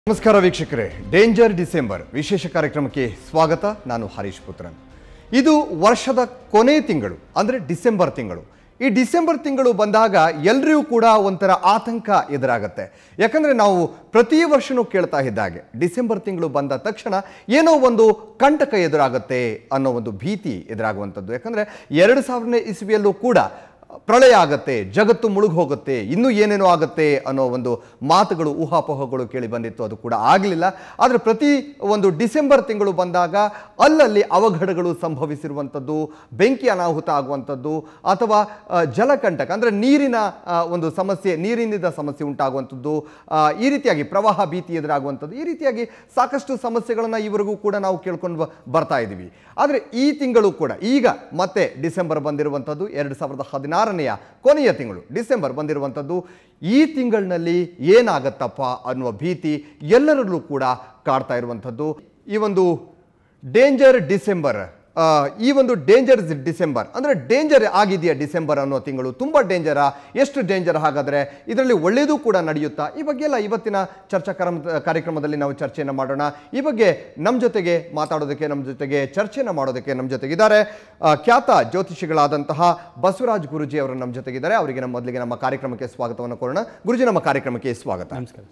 ನಮಸ್ಕಾರ ವೀಕ್ಷಕರೇ danger December ವಿಶೇಷ ಕಾರ್ಯಕ್ರಮಕ್ಕೆ ಸ್ವಾಗತ ನಾನು ಹರೀಶ್ ಪುತ್ರನ್ ಇದು ವರ್ಷದ ಕೊನೆ ತಿಂಗಳು ಅಂದರೆ ಡಿಸೆಂಬರ್ ತಿಂಗಳು ಈ ಡಿಸೆಂಬರ್ ತಿಂಗಳು ಬಂದಾಗ ಎಲ್ರಿಗೂ ಕೂಡ ಒಂಥರ ಆತಂಕ ಎದುರಾಗುತ್ತೆ ಯಾಕಂದರೆ ನಾವು ಪ್ರತಿ ವರ್ಷನೂ ಕೇಳ್ತಾ ಇದ್ದಾಗೆ ಡಿಸೆಂಬರ್ ತಿಂಗಳು ಬಂದ ತಕ್ಷಣ ಏನೋ ಒಂದು ಕಂಟಕ ಎದುರಾಗುತ್ತೆ ಅನ್ನೋ ಒಂದು ಭೀತಿ ಎದುರಾಗುವಂಥದ್ದು ಯಾಕಂದರೆ ಎರಡು ಸಾವಿರನೇ ಇಸ್ವಿಯಲ್ಲೂ ಕೂಡ ಪ್ರಳಯ ಆಗತ್ತೆ ಜಗತ್ತು ಮುಳುಗಿ ಹೋಗುತ್ತೆ ಇನ್ನೂ ಏನೇನೋ ಆಗುತ್ತೆ ಅನ್ನೋ ಒಂದು ಮಾತುಗಳು ಊಹಾಪೋಹಗಳು ಕೇಳಿ ಬಂದಿತ್ತು ಅದು ಕೂಡ ಆಗಲಿಲ್ಲ ಆದರೆ ಪ್ರತಿ ಒಂದು ಡಿಸೆಂಬರ್ ತಿಂಗಳು ಬಂದಾಗ ಅಲ್ಲಲ್ಲಿ ಅವಘಡಗಳು ಸಂಭವಿಸಿರುವಂಥದ್ದು ಬೆಂಕಿ ಅನಾಹುತ ಆಗುವಂಥದ್ದು ಅಥವಾ ಆ, ಜಲಕಂಟಕ ಅಂದರೆ ನೀರಿನ ಆ, ಒಂದು ಸಮಸ್ಯೆ ನೀರಿನಿಂದ ಸಮಸ್ಯೆ ಉಂಟಾಗುವಂಥದ್ದು ಆ, ಈ ರೀತಿಯಾಗಿ ಪ್ರವಾಹ ಭೀತಿ ಎದುರಾಗುವಂಥದ್ದು ಈ ರೀತಿಯಾಗಿ ಸಾಕಷ್ಟು ಸಮಸ್ಯೆಗಳನ್ನು ಇವರೆಗೂ ಕೂಡ ನಾವು ಕೇಳ್ಕೊಂಡು ಬ- ಬರ್ತಾ ಇದ್ದೀವಿ ಆದರೆ ಈ ತಿಂಗಳು ಕೂಡ ಈಗ ಮತ್ತೆ ಡಿಸೆಂಬರ್ ಬಂದಿರುವಂಥದ್ದು ಎರಡು ಸಾವಿರದ ಹದಿನಾರನೆಯ ಕೊನೆಯ ತಿಂಗಳು ಡಿಸೆಂಬರ್ ಬಂದಿರುವಂಥದ್ದು ಈ ತಿಂಗಳಿನಲ್ಲಿ ಏನಾಗತ್ತಪ್ಪ ಅನ್ನುವ ಭೀತಿ ಎಲ್ಲರಲ್ಲೂ ಕೂಡ ಕಾಡ್ತಾ ಇರುವಂಥದ್ದು ಈ ಒಂದು ಡೇಂಜರ್ ಡಿಸೆಂಬರ್ ಆ, ಈ ಒಂದು ಡೇಂಜರ್ ಡಿಸೆಂಬರ್ ಅಂದರೆ ಡೇಂಜರ್ ಆಗಿದೆಯಾ ಡಿಸೆಂಬರ್ ಅನ್ನೋ ತಿಂಗಳು ತುಂಬ ಡೇಂಜರಾ ಎಷ್ಟು ಡೇಂಜರ್ ಹಾಗಾದರೆ ಇದರಲ್ಲಿ ಒಳ್ಳೆಯದು ಕೂಡ ನಡೆಯುತ್ತಾ ಈ ಬಗ್ಗೆ ಎಲ್ಲ ಇವತ್ತಿನ ಚರ್ಚಾ ಕಾರ್ಯಕ್ರಮ ಕಾರ್ಯಕ್ರಮದಲ್ಲಿ ನಾವು ಚರ್ಚೆಯನ್ನು ಮಾಡೋಣ ಈ ಬಗ್ಗೆ ನಮ್ಮ ಜೊತೆಗೆ ಮಾತಾಡೋದಕ್ಕೆ ನಮ್ಮ ಜೊತೆಗೆ ಚರ್ಚೆಯನ್ನು ಮಾಡೋದಕ್ಕೆ ನಮ್ಮ ಜೊತೆಗಿದ್ದಾರೆ ಆ, ಖ್ಯಾತ ಜ್ಯೋತಿಷಿಗಳಾದಂತಹ ಬಸವರಾಜ್ ಗುರುಜಿ ಅವರು ನಮ್ಮ ಜೊತೆಗಿದ್ದಾರೆ ಅವರಿಗೆ ನಮ್ಮ ಮೊದಲಿಗೆ ನಮ್ಮ ಕಾರ್ಯಕ್ರಮಕ್ಕೆ ಸ್ವಾಗತವನ್ನು ಕೋರೋಣ ಗುರುಜಿ ನಮ್ಮ ಕಾರ್ಯಕ್ರಮಕ್ಕೆ ಸ್ವಾಗತ ನಮಸ್ಕಾರ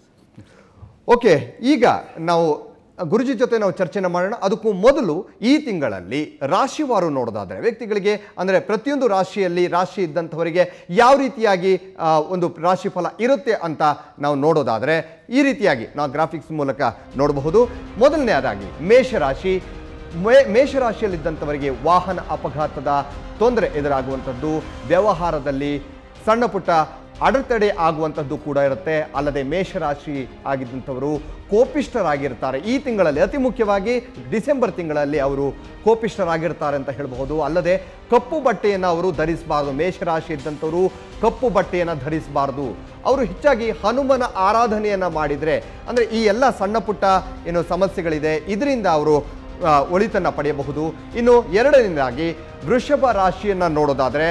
ಓಕೆ ಈಗ ನಾವು ಗುರುಜಿ ಜೊತೆ ನಾವು ಚರ್ಚೆನ ಮಾಡೋಣ ಅದಕ್ಕೂ ಮೊದಲು ಈ ತಿಂಗಳಲ್ಲಿ ರಾಶಿವಾರು ನೋಡೋದಾದರೆ ವ್ಯಕ್ತಿಗಳಿಗೆ ಅಂದರೆ ಪ್ರತಿಯೊಂದು ರಾಶಿಯಲ್ಲಿ ರಾಶಿ ಇದ್ದಂಥವರಿಗೆ ಯಾವ ರೀತಿಯಾಗಿ ಆ, ಒಂದು ರಾಶಿಫಲ ಇರುತ್ತೆ ಅಂತ ನಾವು ನೋಡೋದಾದರೆ ಈ ರೀತಿಯಾಗಿ ನಾವು ಗ್ರಾಫಿಕ್ಸ್ ಮೂಲಕ ನೋಡಬಹುದು ಮೊದಲನೆಯದಾಗಿ ಮೇಷರಾಶಿ ಮೇ ಮೇಷರಾಶಿಯಲ್ಲಿದ್ದಂಥವರಿಗೆ ವಾಹನ ಅಪಘಾತದ ತೊಂದರೆ ಎದುರಾಗುವಂಥದ್ದು ವ್ಯವಹಾರದಲ್ಲಿ ಸಣ್ಣ ಪುಟ್ಟ ಅಡೆತಡೆ ಆಗುವಂಥದ್ದು ಕೂಡ ಇರುತ್ತೆ ಅಲ್ಲದೆ ಮೇಷರಾಶಿ ಆಗಿದ್ದಂಥವರು ಕೋಪಿಷ್ಠರಾಗಿರ್ತಾರೆ ಈ ತಿಂಗಳಲ್ಲಿ ಅತಿ ಮುಖ್ಯವಾಗಿ ಡಿಸೆಂಬರ್ ತಿಂಗಳಲ್ಲಿ ಅವರು ಕೋಪಿಷ್ಠರಾಗಿರ್ತಾರೆ ಅಂತ ಹೇಳಬಹುದು ಅಲ್ಲದೆ ಕಪ್ಪು ಬಟ್ಟೆಯನ್ನು ಅವರು ಧರಿಸಬಾರದು ಮೇಷರಾಶಿ ಇದ್ದಂಥವರು ಕಪ್ಪು ಬಟ್ಟೆಯನ್ನು ಧರಿಸಬಾರದು ಅವರು ಹೆಚ್ಚಾಗಿ ಹನುಮನ ಆರಾಧನೆಯನ್ನು ಮಾಡಿದರೆ ಅಂದರೆ ಈ ಎಲ್ಲ ಸಣ್ಣ ಪುಟ್ಟ ಏನು ಸಮಸ್ಯೆಗಳಿದೆ ಇದರಿಂದ ಅವರು ಆ, ಒಳಿತನ್ನ ಪಡೆಯಬಹುದು ಇನ್ನು ಎರಡನೇದಾಗಿ ವೃಷಭ ರಾಶಿಯನ್ನು ನೋಡೋದಾದರೆ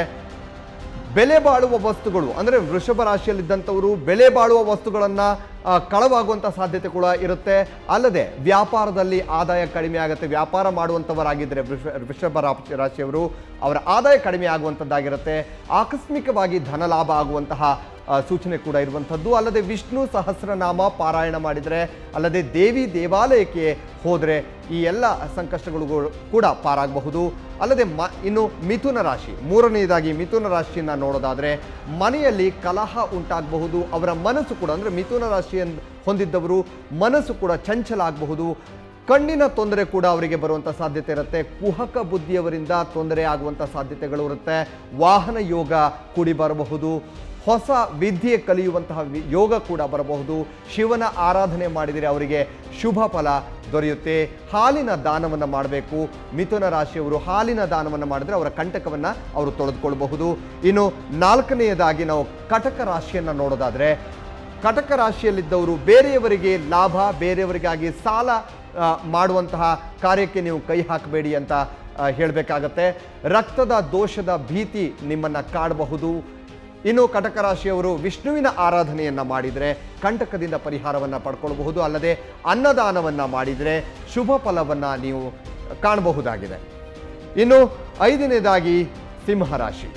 ಬೆಲೆ ಬಾಳುವ ವಸ್ತುಗಳು ಅಂದರೆ ವೃಷಭ ರಾಶಿಯಲ್ಲಿದ್ದಂಥವರು ಬೆಲೆ ಬಾಳುವ ವಸ್ತುಗಳನ್ನು ಕಳವಾಗುವಂಥ ಸಾಧ್ಯತೆ ಕೂಡ ಇರುತ್ತೆ ಅಲ್ಲದೆ ವ್ಯಾಪಾರದಲ್ಲಿ ಆದಾಯ ಕಡಿಮೆ ಆಗುತ್ತೆ ವ್ಯಾಪಾರ ಮಾಡುವಂಥವರಾಗಿದ್ದರೆ ವೃಷ ವೃಷಭ ರಾಶಿ ರಾಶಿಯವರು ಅವರ ಆದಾಯ ಕಡಿಮೆ ಆಗುವಂಥದ್ದಾಗಿರುತ್ತೆ ಆಕಸ್ಮಿಕವಾಗಿ ಧನ ಲಾಭ ಆಗುವಂತಹ ಆ, ಸೂಚನೆ ಕೂಡ ಇರುವಂಥದ್ದು ಅಲ್ಲದೆ ವಿಷ್ಣು ಸಹಸ್ರನಾಮ ಪಾರಾಯಣ ಮಾಡಿದರೆ ಅಲ್ಲದೆ ದೇವಿ ದೇವಾಲಯಕ್ಕೆ ಹೋದರೆ ಈ ಎಲ್ಲ ಸಂಕಷ್ಟಗಳು ಕೂಡ ಪಾರಾಗಬಹುದು ಅಲ್ಲದೆ ಮ ಇನ್ನು ಮಿಥುನ ರಾಶಿ ಮೂರನೆಯದಾಗಿ ಮಿಥುನ ರಾಶಿಯನ್ನು ನೋಡೋದಾದರೆ ಮನೆಯಲ್ಲಿ ಕಲಹ ಉಂಟಾಗಬಹುದು ಅವರ ಮನಸ್ಸು ಕೂಡ ಅಂದರೆ ಮಿಥುನ ರಾಶಿಯನ್ನು ಹೊಂದಿದ್ದವರು ಮನಸ್ಸು ಕೂಡ ಚಂಚಲ ಆಗಬಹುದು ಕಣ್ಣಿನ ತೊಂದರೆ ಕೂಡ ಅವರಿಗೆ ಬರುವಂಥ ಸಾಧ್ಯತೆ ಇರುತ್ತೆ ಕುಹಕ ಬುದ್ಧಿಯವರಿಂದ ತೊಂದರೆ ಆಗುವಂಥ ಸಾಧ್ಯತೆಗಳು ಇರುತ್ತೆ ವಾಹನ ಯೋಗ ಕೂಡಿ ಬರಬಹುದು ಹೊಸ ವಿದ್ಯೆ ಕಲಿಯುವಂತಹ ವಿ- ಯೋಗ ಕೂಡ ಬರಬಹುದು ಶಿವನ ಆರಾಧನೆ ಮಾಡಿದರೆ ಅವರಿಗೆ ಶುಭ ಫಲ ದೊರೆಯುತ್ತೆ ಹಾಲಿನ ದಾನವನ್ನು ಮಾಡಬೇಕು ಮಿಥುನ ರಾಶಿಯವರು ಹಾಲಿನ ದಾನವನ್ನು ಮಾಡಿದರೆ ಅವರ ಕಂಟಕವನ್ನು ಅವರು ತೊಳೆದುಕೊಳ್ಳಬಹುದು ಇನ್ನು ನಾಲ್ಕನೆಯದಾಗಿ ನಾವು ಕಟಕ ರಾಶಿಯನ್ನು ನೋಡೋದಾದರೆ ಕಟಕ ರಾಶಿಯಲ್ಲಿದ್ದವರು ಬೇರೆಯವರಿಗೆ ಲಾಭ ಬೇರೆಯವರಿಗಾಗಿ ಸಾಲ ಆ, ಮಾಡುವಂತಹ ಕಾರ್ಯಕ್ಕೆ ನೀವು ಕೈ ಹಾಕಬೇಡಿ ಅಂತ ಹೇಳಬೇಕಾಗತ್ತೆ ರಕ್ತದ ದೋಷದ ಭೀತಿ ನಿಮ್ಮನ್ನು ಕಾಡಬಹುದು ಇನ್ನು ಕಟಕ ರಾಶಿಯವರು ವಿಷ್ಣುವಿನ ಆರಾಧನೆಯನ್ನು ಮಾಡಿದರೆ ಕಂಟಕದಿಂದ ಪರಿಹಾರವನ್ನು ಪಡ್ಕೊಳ್ಬಹುದು ಅಲ್ಲದೆ ಅನ್ನದಾನವನ್ನು ಮಾಡಿದರೆ ಶುಭ ಫಲವನ್ನು ನೀವು ಕಾಣಬಹುದಾಗಿದೆ ಇನ್ನು ಐದನೇದಾಗಿ ಸಿಂಹರಾಶಿ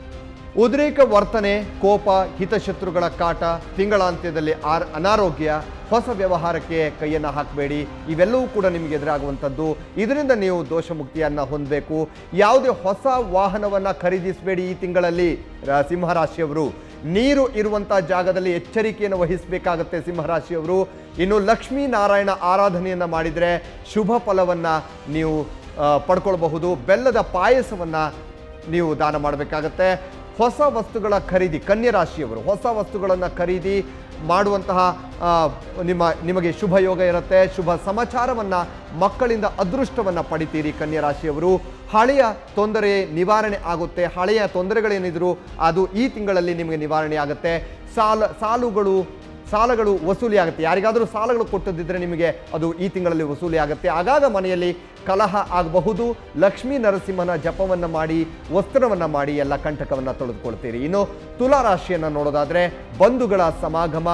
ಉದ್ರೇಕ ವರ್ತನೆ ಕೋಪ ಹಿತಶತ್ರುಗಳ ಕಾಟ ತಿಂಗಳಾಂತ್ಯದಲ್ಲಿ ಆರ್ ಅನಾರೋಗ್ಯ ಹೊಸ ವ್ಯವಹಾರಕ್ಕೆ ಕೈಯನ್ನು ಹಾಕಬೇಡಿ ಇವೆಲ್ಲವೂ ಕೂಡ ನಿಮಗೆ ಎದುರಾಗುವಂಥದ್ದು ಇದರಿಂದ ನೀವು ದೋಷ ಮುಕ್ತಿಯನ್ನು ಹೊಂದಬೇಕು ಯಾವುದೇ ಹೊಸ ವಾಹನವನ್ನು ಖರೀದಿಸಬೇಡಿ ಈ ತಿಂಗಳಲ್ಲಿ ರ- ಸಿಂಹರಾಶಿಯವರು ನೀರು ಇರುವಂಥ ಜಾಗದಲ್ಲಿ ಎಚ್ಚರಿಕೆಯನ್ನು ವಹಿಸಬೇಕಾಗತ್ತೆ ಸಿಂಹರಾಶಿಯವರು ಇನ್ನು ಲಕ್ಷ್ಮೀ ನಾರಾಯಣ ಆರಾಧನೆಯನ್ನು ಮಾಡಿದರೆ ಶುಭ ಫಲವನ್ನು ನೀವು ಆ, ಪಡ್ಕೊಳ್ಬಹುದು ಬೆಲ್ಲದ ಪಾಯಸವನ್ನು ನೀವು ದಾನ ಮಾಡಬೇಕಾಗತ್ತೆ ಹೊಸ ವಸ್ತುಗಳ ಖರೀದಿ ಕನ್ಯಾ ರಾಶಿಯವರು ಹೊಸ ವಸ್ತುಗಳನ್ನು ಖರೀದಿ ಮಾಡುವಂತಹ ಆ, ನಿಮ್ಮ ನಿಮಗೆ ಶುಭ ಯೋಗ ಇರುತ್ತೆ ಶುಭ ಸಮಾಚಾರವನ್ನು ಮಕ್ಕಳಿಂದ ಅದೃಷ್ಟವನ್ನು ಪಡಿತೀರಿ ಕನ್ಯಾ ರಾಶಿಯವರು ಹಳೆಯ ತೊಂದರೆ ನಿವಾರಣೆ ಆಗುತ್ತೆ ಹಳೆಯ ತೊಂದರೆಗಳೇನಿದ್ರು ಅದು ಈ ತಿಂಗಳಲ್ಲಿ ನಿಮಗೆ ನಿವಾರಣೆ ಆಗುತ್ತೆ ಸಾಲ ಸಾಲುಗಳು ಸಾಲಗಳು ವಸೂಲಿ ಆಗುತ್ತೆ ಯಾರಿಗಾದರೂ ಸಾಲಗಳು ಕೊಟ್ಟದಿದ್ದರೆ ನಿಮಗೆ ಅದು ಈ ತಿಂಗಳಲ್ಲಿ ವಸೂಲಿ ಆಗುತ್ತೆ ಆಗಾಗ ಮನೆಯಲ್ಲಿ ಕಲಹ ಆಗಬಹುದು ಲಕ್ಷ್ಮೀ ನರಸಿಂಹನ ಜಪವನ್ನು ಮಾಡಿ ವಸ್ತ್ರವನ್ನು ಮಾಡಿ ಎಲ್ಲ ಕಂಟಕವನ್ನು ತೊಳೆದುಕೊಳ್ತೀರಿ ಇನ್ನು ತುಲಾ ರಾಶಿಯನ್ನು ನೋಡೋದಾದರೆ ಬಂಧುಗಳ ಸಮಾಗಮ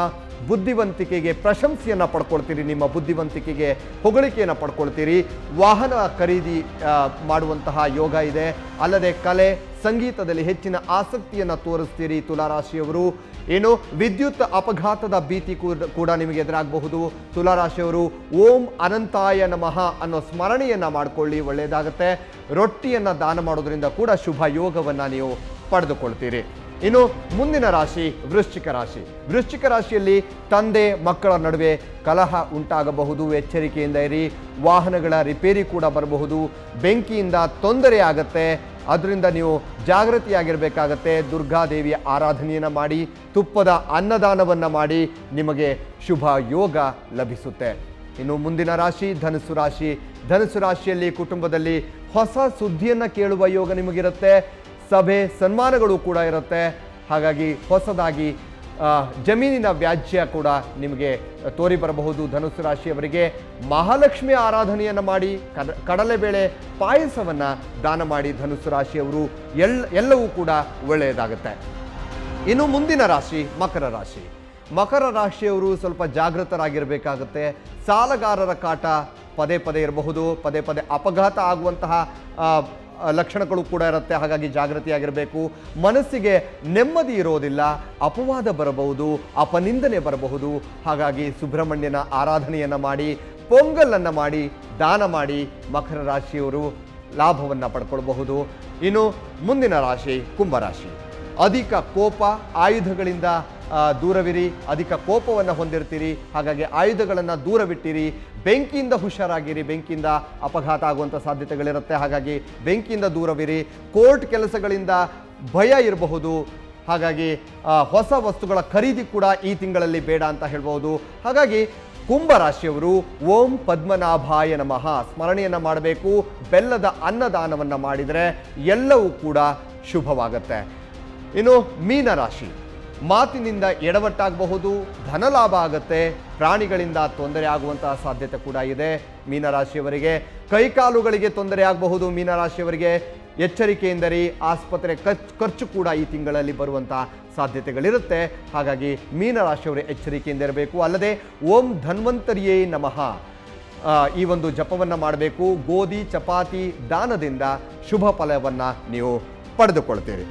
ಬುದ್ಧಿವಂತಿಕೆಗೆ ಪ್ರಶಂಸೆಯನ್ನು ಪಡ್ಕೊಳ್ತೀರಿ ನಿಮ್ಮ ಬುದ್ಧಿವಂತಿಕೆಗೆ ಹೊಗಳಿಕೆಯನ್ನು ಪಡ್ಕೊಳ್ತೀರಿ ವಾಹನ ಖರೀದಿ ಆ, ಮಾಡುವಂತಹ ಯೋಗ ಇದೆ ಅಲ್ಲದೆ ಕಲೆ ಸಂಗೀತದಲ್ಲಿ ಹೆಚ್ಚಿನ ಆಸಕ್ತಿಯನ್ನು ತೋರಿಸ್ತೀರಿ ತುಲಾರಾಶಿಯವರು ಏನು ವಿದ್ಯುತ್ ಅಪಘಾತದ ಭೀತಿ ಕೂಡ ಕೂಡ ನಿಮಗೆ ಎದುರಾಗಬಹುದು ತುಲಾರಾಶಿಯವರು ಓಂ ಅನಂತಾಯ ನಮಃ ಅನ್ನೋ ಸ್ಮರಣೆಯನ್ನ ಮಾಡಿಕೊಳ್ಳಿ ಒಳ್ಳೆಯದಾಗುತ್ತೆ ರೊಟ್ಟಿಯನ್ನ ದಾನ ಮಾಡೋದ್ರಿಂದ ಕೂಡ ಶುಭ ಯೋಗವನ್ನ ನೀವು ಪಡೆದುಕೊಳ್ತೀರಿ ಇನ್ನು ಮುಂದಿನ ರಾಶಿ ವೃಶ್ಚಿಕ ರಾಶಿ ವೃಶ್ಚಿಕ ರಾಶಿಯಲ್ಲಿ ತಂದೆ ಮಕ್ಕಳ ನಡುವೆ ಕಲಹ ಉಂಟಾಗಬಹುದು ಎಚ್ಚರಿಕೆಯಿಂದ ಇರಿ ವಾಹನಗಳ ರಿಪೇರಿ ಕೂಡ ಬರಬಹುದು ಬೆಂಕಿಯಿಂದ ತೊಂದರೆ ಆಗತ್ತೆ ಅದರಿಂದ ನೀವು ಜಾಗೃತಿಯಾಗಿರಬೇಕಾಗತ್ತೆ ದುರ್ಗಾದೇವಿಯ ಆರಾಧನೆಯನ್ನು ಮಾಡಿ ತುಪ್ಪದ ಅನ್ನದಾನವನ್ನು ಮಾಡಿ ನಿಮಗೆ ಶುಭ ಯೋಗ ಲಭಿಸುತ್ತೆ ಇನ್ನು ಮುಂದಿನ ರಾಶಿ ಧನುಸು ರಾಶಿ ಧನುಸು ರಾಶಿಯಲ್ಲಿ ಕುಟುಂಬದಲ್ಲಿ ಹೊಸ ಸುದ್ದಿಯನ್ನು ಕೇಳುವ ಯೋಗ ನಿಮಗಿರುತ್ತೆ ಸಭೆ ಸನ್ಮಾನಗಳು ಕೂಡ ಇರುತ್ತೆ ಹಾಗಾಗಿ ಹೊಸದಾಗಿ ಆ, ಜಮೀನಿನ ವ್ಯಾಜ್ಯ ಕೂಡ ನಿಮಗೆ ತೋರಿ ಬರಬಹುದು ಧನುಸು ರಾಶಿಯವರಿಗೆ ಮಹಾಲಕ್ಷ್ಮಿ ಆರಾಧನೆಯನ್ನು ಮಾಡಿ ಕಡ ಕಡಲೆಬೇಳೆ ಪಾಯಸವನ್ನು ದಾನ ಮಾಡಿ ಧನುಸು ರಾಶಿಯವರು ಎಲ್ ಎಲ್ಲವೂ ಕೂಡ ಒಳ್ಳೆಯದಾಗುತ್ತೆ ಇನ್ನು ಮುಂದಿನ ರಾಶಿ ಮಕರ ರಾಶಿ ಮಕರ ರಾಶಿಯವರು ಸ್ವಲ್ಪ ಜಾಗೃತರಾಗಿರಬೇಕಾಗುತ್ತೆ ಸಾಲಗಾರರ ಕಾಟ ಪದೇ ಪದೇ ಇರಬಹುದು ಪದೇ ಪದೇ ಅಪಘಾತ ಆಗುವಂತಹ ಆ, ಆ, ಲಕ್ಷಣಗಳು ಕೂಡ ಇರುತ್ತೆ ಹಾಗಾಗಿ ಜಾಗೃತಿಯಾಗಿರಬೇಕು ಮನಸ್ಸಿಗೆ ನೆಮ್ಮದಿ ಇರೋದಿಲ್ಲ ಅಪವಾದ ಬರಬಹುದು ಅಪನಿಂದನೆ ಬರಬಹುದು ಹಾಗಾಗಿ ಸುಬ್ರಹ್ಮಣ್ಯನ ಆರಾಧನೆಯನ್ನು ಮಾಡಿ ಪೊಂಗಲನ್ನು ಮಾಡಿ ದಾನ ಮಾಡಿ ಮಕರ ರಾಶಿಯವರು ಲಾಭವನ್ನು ಪಡ್ಕೊಳ್ಬಹುದು ಇನ್ನು ಮುಂದಿನ ರಾಶಿ ಕುಂಭರಾಶಿ ಅಧಿಕ ಕೋಪ ಆಯುಧಗಳಿಂದ ಆ, ದೂರವಿರಿ ಅಧಿಕ ಕೋಪವನ್ನು ಹೊಂದಿರ್ತೀರಿ ಹಾಗಾಗಿ ಆಯುಧಗಳನ್ನು ದೂರವಿಟ್ಟಿರಿ ಬೆಂಕಿಯಿಂದ ಹುಷಾರಾಗಿರಿ ಬೆಂಕಿಯಿಂದ ಅಪಘಾತ ಆಗುವಂಥ ಸಾಧ್ಯತೆಗಳಿರುತ್ತೆ ಹಾಗಾಗಿ ಬೆಂಕಿಯಿಂದ ದೂರವಿರಿ ಕೋರ್ಟ್ ಕೆಲಸಗಳಿಂದ ಭಯ ಇರಬಹುದು ಹಾಗಾಗಿ ಆ, ಹೊಸ ವಸ್ತುಗಳ ಖರೀದಿ ಕೂಡ ಈ ತಿಂಗಳಲ್ಲಿ ಬೇಡ ಅಂತ ಹೇಳ್ಬೋದು ಹಾಗಾಗಿ ಕುಂಭರಾಶಿಯವರು ಓಂ ಪದ್ಮನಾಭಾಯ ನಮಃ ಸ್ಮರಣೆಯನ್ನು ಮಾಡಬೇಕು ಬೆಲ್ಲದ ಅನ್ನದಾನವನ್ನು ಮಾಡಿದರೆ ಎಲ್ಲವೂ ಕೂಡ ಶುಭವಾಗುತ್ತೆ ಇನ್ನು ಮೀನರಾಶಿ ಮಾತಿನಿಂದ ಎಡವಟ್ಟಾಗಬಹುದು ಧನಲಾಭ ಆಗತ್ತೆ ಪ್ರಾಣಿಗಳಿಂದ ತೊಂದರೆ ಆಗುವಂತಹ ಸಾಧ್ಯತೆ ಕೂಡ ಇದೆ ಮೀನರಾಶಿಯವರಿಗೆ ಕೈಕಾಲುಗಳಿಗೆ ತೊಂದರೆ ಆಗಬಹುದು ಮೀನರಾಶಿಯವರಿಗೆ ಎಚ್ಚರಿಕೆಯಿಂದರಿ ಆಸ್ಪತ್ರೆ ಖರ್ಚು ಖರ್ಚು ಕೂಡ ಈ ತಿಂಗಳಲ್ಲಿ ಬರುವಂತಹ ಸಾಧ್ಯತೆಗಳಿರುತ್ತೆ ಹಾಗಾಗಿ ಮೀನರಾಶಿಯವರು ಎಚ್ಚರಿಕೆಯಿಂದ ಇರಬೇಕು ಅಲ್ಲದೆ ಓಂ ಧನ್ವಂತರಿಯೇ ನಮಃ ಆ, ಈ ಒಂದು ಜಪವನ್ನು ಮಾಡಬೇಕು ಗೋಧಿ ಚಪಾತಿ ದಾನದಿಂದ ಶುಭ ಫಲವನ್ನು ನೀವು ಪಡೆದುಕೊಳ್ತೀರಿ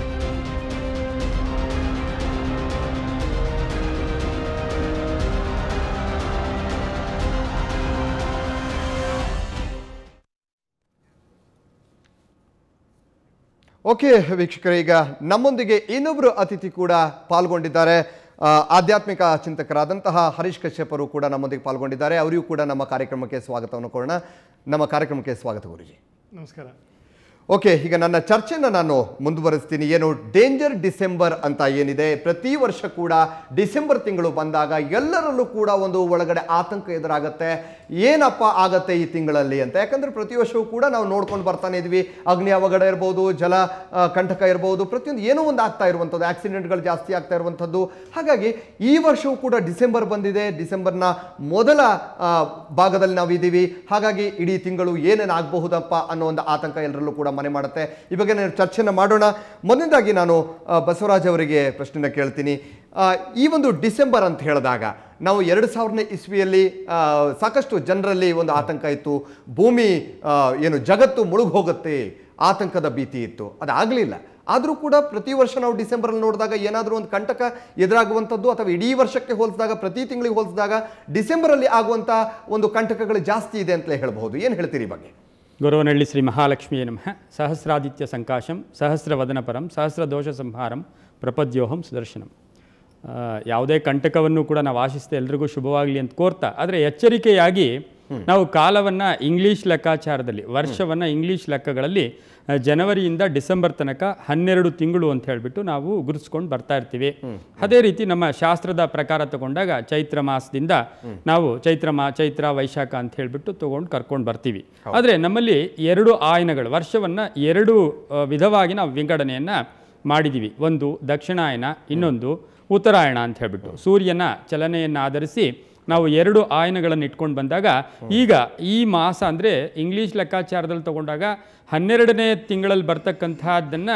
ಓಕೆ ವೀಕ್ಷಕರೇ ಈಗ ನಮ್ಮೊಂದಿಗೆ ಇನ್ನೊಬ್ಬರು ಅತಿಥಿ ಕೂಡ ಪಾಲ್ಗೊಂಡಿದ್ದಾರೆ ಆ, ಆಧ್ಯಾತ್ಮಿಕ ಚಿಂತಕರಾದಂತಹ ಹರೀಶ್ ಕಶ್ಯಪರು ಕೂಡ ನಮ್ಮೊಂದಿಗೆ ಪಾಲ್ಗೊಂಡಿದ್ದಾರೆ ಅವರಿಗೂ ಕೂಡ ನಮ್ಮ ಕಾರ್ಯಕ್ರಮಕ್ಕೆ ಸ್ವಾಗತವನ್ನು ಕೊಡೋಣ ನಮ್ಮ ಕಾರ್ಯಕ್ರಮಕ್ಕೆ ಸ್ವಾಗತ ಗುರುಜಿ ನಮಸ್ಕಾರ ಓಕೆ ಈಗ ನನ್ನ ಚರ್ಚೆನ ನಾನು ಮುಂದುವರಿಸ್ತೀನಿ ಏನು ಡೇಂಜರ್ ಡಿಸೆಂಬರ್ ಅಂತ ಏನಿದೆ ಪ್ರತಿ ವರ್ಷ ಕೂಡ ಡಿಸೆಂಬರ್ ತಿಂಗಳು ಬಂದಾಗ ಎಲ್ಲರಲ್ಲೂ ಕೂಡ ಒಂದು ಒಳಗಡೆ ಆತಂಕ ಎದುರಾಗತ್ತೆ ಏನಪ್ಪ ಆಗತ್ತೆ ಈ ತಿಂಗಳಲ್ಲಿ ಅಂತ ಯಾಕಂದ್ರೆ ಪ್ರತಿ ವರ್ಷವೂ ಕೂಡ ನಾವು ನೋಡ್ಕೊಂಡು ಬರ್ತಾನೆ ಇದ್ವಿ ಅಗ್ನಿ ಅವಘಡ ಇರ್ಬೋದು ಜಲ ಆ, ಕಂಟಕ ಇರ್ಬೋದು ಪ್ರತಿಯೊಂದು ಏನೋ ಒಂದು ಆಗ್ತಾ ಇರುವಂಥದ್ದು ಆಕ್ಸಿಡೆಂಟ್ಗಳು ಜಾಸ್ತಿ ಆಗ್ತಾ ಇರುವಂಥದ್ದು ಹಾಗಾಗಿ ಈ ವರ್ಷವೂ ಕೂಡ ಡಿಸೆಂಬರ್ ಬಂದಿದೆ ಡಿಸೆಂಬರ್ನ ಮೊದಲ ಆ, ಭಾಗದಲ್ಲಿ ನಾವು ಇದ್ದೀವಿ ಹಾಗಾಗಿ ಇಡೀ ತಿಂಗಳು ಏನೇನು ಆಗಬಹುದಪ್ಪ ಅನ್ನೋ ಒಂದು ಆತಂಕ ಎಲ್ಲರಲ್ಲೂ ಕೂಡ ಮನೆ ಮಾಡುತ್ತೆ ಈ ಬಗ್ಗೆ ನಾನು ಚರ್ಚೆನ ಮಾಡೋಣ ಮೊದಲನೇದಾಗಿ ನಾನು ಆ, ಬಸವರಾಜ್ ಅವರಿಗೆ ಪ್ರಶ್ನೆನ ಕೇಳ್ತೀನಿ ಆ, ಈ ಒಂದು ಡಿಸೆಂಬರ್ ಅಂತ ಹೇಳಿದಾಗ ನಾವು ಎರಡು ಸಾವಿರನೇ ಇಸ್ವಿಯಲ್ಲಿ ಆ, ಸಾಕಷ್ಟು ಜನರಲ್ಲಿ ಒಂದು ಆತಂಕ ಇತ್ತು ಭೂಮಿ ಆ, ಏನು ಜಗತ್ತು ಮುಳುಗ್ ಹೋಗುತ್ತೆ ಆತಂಕದ ಭೀತಿ ಇತ್ತು ಅದಾಗಲಿಲ್ಲ ಆದರೂ ಕೂಡ ಪ್ರತಿ ವರ್ಷ ನಾವು ಡಿಸೆಂಬರಲ್ಲಿ ನೋಡಿದಾಗ ಏನಾದರೂ ಒಂದು ಕಂಟಕ ಎದುರಾಗುವಂಥದ್ದು ಅಥವಾ ಇಡೀ ವರ್ಷಕ್ಕೆ ಹೋಲಿಸಿದಾಗ ಪ್ರತಿ ತಿಂಗಳಿಗೆ ಹೋಲಿಸಿದಾಗ ಡಿಸೆಂಬರಲ್ಲಿ ಆಗುವಂಥ ಒಂದು ಕಂಟಕಗಳು ಜಾಸ್ತಿ ಇದೆ ಅಂತಲೇ ಹೇಳಬಹುದು ಏನು ಹೇಳ್ತೀರಿ ಈ ಬಗ್ಗೆ ಗುರುವನಹಳ್ಳಿ ಶ್ರೀ ಮಹಾಲಕ್ಷ್ಮಿಯೇ ನಮಃ ಸಹಸ್ರಾದಿತ್ಯ ಸಂಕಾಶಂ ಸಹಸ್ರವದನ ಪರಂ ಸಹಸ್ರದೋಷ ಸಂಹಾರಂ ಪ್ರಪದ್ಯೋಹಂ ಸುದರ್ಶನಂ ಆ, ಯಾವುದೇ ಕಂಟಕವನ್ನು ಕೂಡ ನಾವು ಆಶಿಸ್ತೆ ಎಲ್ರಿಗೂ ಶುಭವಾಗಲಿ ಅಂತ ಕೋರ್ತಾ ಆದರೆ ಎಚ್ಚರಿಕೆಯಾಗಿ ನಾವು ಕಾಲವನ್ನು ಇಂಗ್ಲೀಷ್ ಲೆಕ್ಕಾಚಾರದಲ್ಲಿ ವರ್ಷವನ್ನು ಇಂಗ್ಲೀಷ್ ಲೆಕ್ಕಗಳಲ್ಲಿ ಆ, ಜನವರಿಯಿಂದ ಡಿಸೆಂಬರ್ ತನಕ ಹನ್ನೆರಡು ತಿಂಗಳು ಅಂತ ಹೇಳಿಬಿಟ್ಟು ನಾವು ಗುರುಸ್ಕೊಂಡು ಬರ್ತಾ ಇರ್ತೀವಿ ಅದೇ ರೀತಿ ನಮ್ಮ ಶಾಸ್ತ್ರದ ಪ್ರಕಾರ ತಗೊಂಡಾಗ ಚೈತ್ರ ಮಾಸದಿಂದ ನಾವು ಚೈತ್ರ ಮಾ ಚೈತ್ರ ವೈಶಾಖ ಅಂತ ಹೇಳಿಬಿಟ್ಟು ತಗೊಂಡು ಕರ್ಕೊಂಡು ಬರ್ತೀವಿ ಆದರೆ ನಮ್ಮಲ್ಲಿ ಎರಡು ಆಯನಗಳು ವರ್ಷವನ್ನು ಎರಡು ಆ, ವಿಧವಾಗಿ ನಾವು ವಿಂಗಡಣೆಯನ್ನು ಮಾಡಿದ್ದೀವಿ ಒಂದು ದಕ್ಷಿಣಾಯನ ಇನ್ನೊಂದು ಉತ್ತರಾಯಣ ಅಂತ ಹೇಳ್ಬಿಟ್ಟು ಸೂರ್ಯನ ಚಲನೆಯನ್ನು ಆಧರಿಸಿ ನಾವು ಎರಡು ಆಯನಗಳನ್ನು ಇಟ್ಕೊಂಡು ಬಂದಾಗ ಈಗ ಈ ಮಾಸ ಅಂದರೆ ಇಂಗ್ಲೀಷ್ ಲೆಕ್ಕಾಚಾರದಲ್ಲಿ ತಗೊಂಡಾಗ ಹನ್ನೆರಡನೇ ತಿಂಗಳಲ್ಲಿ ಬರ್ತಕ್ಕಂತಹದ್ದನ್ನು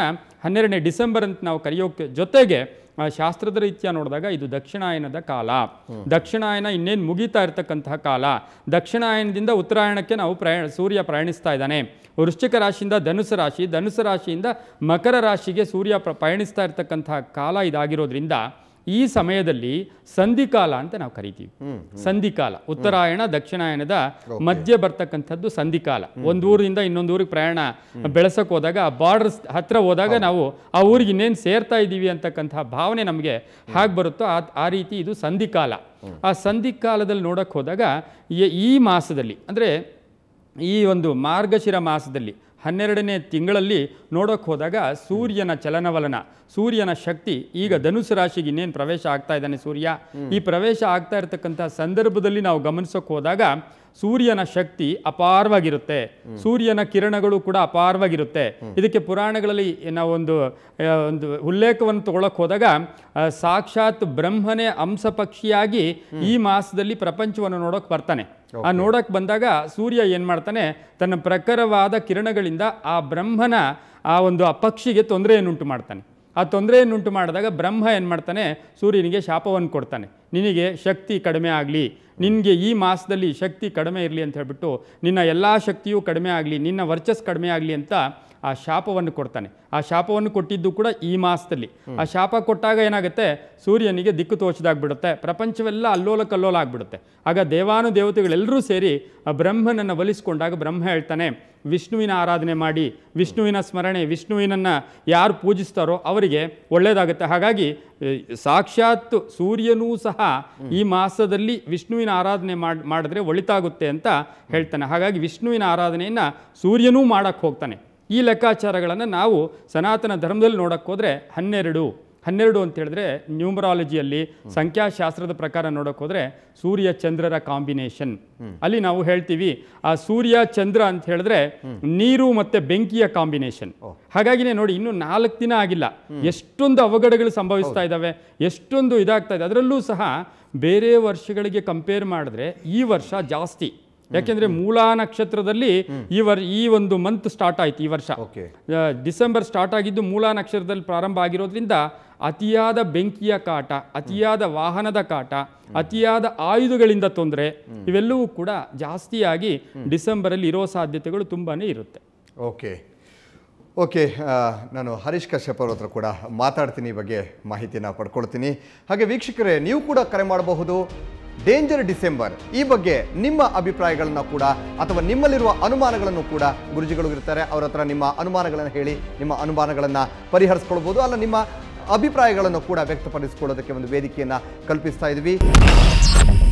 ಹನ್ನೆರಡನೇ ಡಿಸೆಂಬರ್ ಅಂತ ನಾವು ಕರೆಯೋಕೆ ಜೊತೆಗೆ ಆ, ಶಾಸ್ತ್ರದ ರೀತ್ಯ ನೋಡಿದಾಗ ಇದು ದಕ್ಷಿಣಾಯನದ ಕಾಲ ದಕ್ಷಿಣಾಯನ ಇನ್ನೇನು ಮುಗೀತಾ ಇರತಕ್ಕಂತಹ ಕಾಲ ದಕ್ಷಿಣಾಯನದಿಂದ ಉತ್ತರಾಯಣಕ್ಕೆ ನಾವು ಪ್ರಯಾಣ ಸೂರ್ಯ ಪ್ರಯಾಣಿಸ್ತಾ ಇದ್ದಾನೆ ವೃಶ್ಚಿಕ ರಾಶಿಯಿಂದ ಧನುಸು ರಾಶಿ ಧನುಸು ರಾಶಿಯಿಂದ ಮಕರ ರಾಶಿಗೆ ಸೂರ್ಯ ಪ್ರ ಪಯಣಿಸ್ತಾ ಇರತಕ್ಕಂತಹ ಕಾಲ ಇದಾಗಿರೋದ್ರಿಂದ ಈ ಸಮಯದಲ್ಲಿ ಸಂಧಿಕಾಲ ಅಂತ ನಾವು ಕರಿತೀವಿ ಸಂಧಿಕಾಲ ಉತ್ತರಾಯಣ ದಕ್ಷಿಣಾಯನದ ಮಧ್ಯೆ ಬರ್ತಕ್ಕಂಥದ್ದು ಸಂಧಿಕಾಲ ಒಂದು ಊರಿಂದ ಇನ್ನೊಂದು ಊರಿಗೆ ಪ್ರಯಾಣ ಬೆಳೆಸಕ್ ಹೋದಾಗ ಆ ಬಾರ್ಡರ್ಸ್ ಹತ್ರ ಹೋದಾಗ ನಾವು ಆ ಊರಿಗೆ ಇನ್ನೇನು ಸೇರ್ತಾ ಇದ್ದೀವಿ ಅಂತಕ್ಕಂತಹ ಭಾವನೆ ನಮಗೆ ಹಾಗೆ ಬರುತ್ತೋ ಆ ಆ ರೀತಿ ಇದು ಸಂಧಿಕಾಲ ಆ ಸಂಧಿಕಾಲದಲ್ಲಿ ನೋಡಕ್ಕೆ ಹೋದಾಗ ಈ- ಈ ಮಾಸದಲ್ಲಿ ಅಂದರೆ ಈ ಒಂದು ಮಾರ್ಗಶಿರ ಮಾಸದಲ್ಲಿ ಹನ್ನೆರಡನೇ ತಿಂಗಳಲ್ಲಿ ನೋಡೋಕೆ ಹೋದಾಗ ಸೂರ್ಯನ ಚಲನವಲನ ಸೂರ್ಯನ ಶಕ್ತಿ ಈಗ ಧನುಸು ರಾಶಿಗೆ ಇನ್ನೇನು ಪ್ರವೇಶ ಆಗ್ತಾ ಇದ್ದಾನೆ ಸೂರ್ಯ ಈ ಪ್ರವೇಶ ಆಗ್ತಾ ಇರತಕ್ಕಂಥ ಸಂದರ್ಭದಲ್ಲಿ ನಾವು ಗಮನಿಸೋಕೆ ಹೋದಾಗ ಸೂರ್ಯನ ಶಕ್ತಿ ಅಪಾರವಾಗಿರುತ್ತೆ ಸೂರ್ಯನ ಕಿರಣಗಳು ಕೂಡ ಅಪಾರವಾಗಿರುತ್ತೆ ಇದಕ್ಕೆ ಪುರಾಣಗಳಲ್ಲಿ ನಾವೊಂದು ಆ, ಒಂದು ಉಲ್ಲೇಖವನ್ನು ತಗೊಳಕ್ ಹೋದಾಗ ಆ, ಸಾಕ್ಷಾತ್ ಬ್ರಹ್ಮನೇ ಅಂಶ ಪಕ್ಷಿಯಾಗಿ ಈ ಮಾಸದಲ್ಲಿ ಪ್ರಪಂಚವನ್ನು ನೋಡೋಕೆ ಬರ್ತಾನೆ ಆ ನೋಡಕ್ ಬಂದಾಗ ಸೂರ್ಯ ಏನ್ ಮಾಡ್ತಾನೆ ತನ್ನ ಪ್ರಖರವಾದ ಕಿರಣಗಳಿಂದ ಆ ಬ್ರಹ್ಮನ ಆ ಒಂದು ಆ ಪಕ್ಷಿಗೆ ತೊಂದರೆಯನ್ನುಂಟು ಮಾಡ್ತಾನೆ ಆ ತೊಂದರೆಯನ್ನುಂಟು ಮಾಡಿದಾಗ ಬ್ರಹ್ಮ ಏನು ಮಾಡ್ತಾನೆ ಸೂರ್ಯನಿಗೆ ಶಾಪವನ್ನು ಕೊಡ್ತಾನೆ ನಿನಗೆ ಶಕ್ತಿ ಕಡಿಮೆ ಆಗಲಿ ನಿನಗೆ ಈ ಮಾಸದಲ್ಲಿ ಶಕ್ತಿ ಕಡಿಮೆ ಇರಲಿ ಅಂತ ಹೇಳ್ಬಿಟ್ಟು ನಿನ್ನ ಎಲ್ಲ ಶಕ್ತಿಯೂ ಕಡಿಮೆ ಆಗಲಿ ನಿನ್ನ ವರ್ಚಸ್ ಕಡಿಮೆ ಆಗಲಿ ಅಂತ ಆ ಶಾಪವನ್ನು ಕೊಡ್ತಾನೆ ಆ ಶಾಪವನ್ನು ಕೊಟ್ಟಿದ್ದು ಕೂಡ ಈ ಮಾಸದಲ್ಲಿ ಆ ಶಾಪ ಕೊಟ್ಟಾಗ ಏನಾಗುತ್ತೆ ಸೂರ್ಯನಿಗೆ ದಿಕ್ಕು ತೋಚದಾಗ್ಬಿಡುತ್ತೆ ಪ್ರಪಂಚವೆಲ್ಲ ಅಲ್ಲೋಲ ಕಲ್ಲೋಲ ಆಗ್ಬಿಡುತ್ತೆ ಆಗ ದೇವಾನು ದೇವತೆಗಳೆಲ್ಲರೂ ಸೇರಿ ಆ ಬ್ರಹ್ಮನನ್ನು ಒಲಿಸ್ಕೊಂಡಾಗ ಬ್ರಹ್ಮ ಹೇಳ್ತಾನೆ ವಿಷ್ಣುವಿನ ಆರಾಧನೆ ಮಾಡಿ ವಿಷ್ಣುವಿನ ಸ್ಮರಣೆ ವಿಷ್ಣುವಿನನ್ನು ಯಾರು ಪೂಜಿಸ್ತಾರೋ ಅವರಿಗೆ ಒಳ್ಳೆಯದಾಗುತ್ತೆ ಹಾಗಾಗಿ ಎ, ಸಾಕ್ಷಾತ್ ಸೂರ್ಯನೂ ಸಹ ಈ ಮಾಸದಲ್ಲಿ ವಿಷ್ಣುವಿನ ಆರಾಧನೆ ಮಾಡ್ ಮಾಡಿದ್ರೆ ಒಳಿತಾಗುತ್ತೆ ಅಂತ ಹೇಳ್ತಾನೆ ಹಾಗಾಗಿ ವಿಷ್ಣುವಿನ ಆರಾಧನೆಯನ್ನು ಸೂರ್ಯನೂ ಮಾಡಕ್ಕೆ ಹೋಗ್ತಾನೆ ಈ ಲೆಕ್ಕಾಚಾರಗಳನ್ನು ನಾವು ಸನಾತನ ಧರ್ಮದಲ್ಲಿ ನೋಡಕ್ಕೆ ಹೋದರೆ ಹನ್ನೆರಡು ಹನ್ನೆರಡು ಅಂತ ಹೇಳಿದ್ರೆ ನ್ಯೂಮರಾಲಜಿಯಲ್ಲಿ ಸಂಖ್ಯಾಶಾಸ್ತ್ರದ ಪ್ರಕಾರ ನೋಡಕ್ಕೆ ಹೋದ್ರೆ ಸೂರ್ಯ ಚಂದ್ರರ ಕಾಂಬಿನೇಷನ್ ಅಲ್ಲಿ ನಾವು ಹೇಳ್ತೀವಿ ಆ ಸೂರ್ಯ ಚಂದ್ರ ಅಂತ ಹೇಳಿದ್ರೆ ನೀರು ಮತ್ತೆ ಬೆಂಕಿಯ ಕಾಂಬಿನೇಷನ್ ಹಾಗಾಗಿನೇ ನೋಡಿ ಇನ್ನು ನಾಲ್ಕು ದಿನ ಆಗಿಲ್ಲ ಎಷ್ಟೊಂದು ಅವಘಡಗಳು ಸಂಭವಿಸ್ತಾ ಇದ್ದಾವೆ ಎಷ್ಟೊಂದು ಇದಾಗ್ತಾ ಇದೆ ಅದರಲ್ಲೂ ಸಹ ಬೇರೆ ವರ್ಷಗಳಿಗೆ ಕಂಪೇರ್ ಮಾಡಿದ್ರೆ ಈ ವರ್ಷ ಜಾಸ್ತಿ ಯಾಕೆಂದ್ರೆ ಮೂಲಾ ನಕ್ಷತ್ರದಲ್ಲಿ ಈ ವರ್ ಈ ಒಂದು ಮಂತ್ ಸ್ಟಾರ್ಟ್ ಆಯ್ತು ಈ ವರ್ಷ ಓಕೆ ಆ, ಡಿಸೆಂಬರ್ ಸ್ಟಾರ್ಟ್ ಆಗಿದ್ದು ಮೂಲಾ ನಕ್ಷತ್ರದಲ್ಲಿ ಪ್ರಾರಂಭ ಆಗಿರೋದ್ರಿಂದ ಅತಿಯಾದ ಬೆಂಕಿಯ ಕಾಟ ಅತಿಯಾದ ವಾಹನದ ಕಾಟ ಅತಿಯಾದ ಆಯುಧಗಳಿಂದ ತೊಂದರೆ ಇವೆಲ್ಲವೂ ಕೂಡ ಜಾಸ್ತಿಯಾಗಿ ಡಿಸೆಂಬರಲ್ಲಿ ಇರೋ ಸಾಧ್ಯತೆಗಳು ತುಂಬಾನೇ ಇರುತ್ತೆ ಓಕೆ ಓಕೆ ಆ, ನಾನು ಹರೀಶ್ ಕಶ್ಯಪ್ ಅವ್ರ ಹತ್ರ ಕೂಡ ಮಾತಾಡ್ತೀನಿ ಈ ಬಗ್ಗೆ ಮಾಹಿತಿನ ಪಡ್ಕೊಳ್ತೀನಿ ಹಾಗೆ ವೀಕ್ಷಕರೇ ನೀವು ಕೂಡ ಕರೆ ಮಾಡಬಹುದು ಡೇಂಜರ್ ಡಿಸೆಂಬರ್ ಈ ಬಗ್ಗೆ ನಿಮ್ಮ ಅಭಿಪ್ರಾಯಗಳನ್ನ ಕೂಡ ಅಥವಾ ನಿಮ್ಮಲ್ಲಿರುವ ಅನುಮಾನಗಳನ್ನು ಕೂಡ ಗುರುಜಿಗಳು ಇರ್ತಾರೆ ಅವ್ರ ಹತ್ರ ನಿಮ್ಮ ಅನುಮಾನಗಳನ್ನು ಹೇಳಿ ನಿಮ್ಮ ಅನುಮಾನಗಳನ್ನು ಪರಿಹರಿಸ್ಕೊಳ್ಬೋದು ಅಲ್ಲ ನಿಮ್ಮ ಅಭಿಪ್ರಾಯಗಳನ್ನು ಕೂಡ ವ್ಯಕ್ತಪಡಿಸ್ಕೊಳ್ಳೋದಕ್ಕೆ ಒಂದು ವೇದಿಕೆಯನ್ನು ಕಲ್ಪಿಸ್ತಾ ಇದ್ವಿ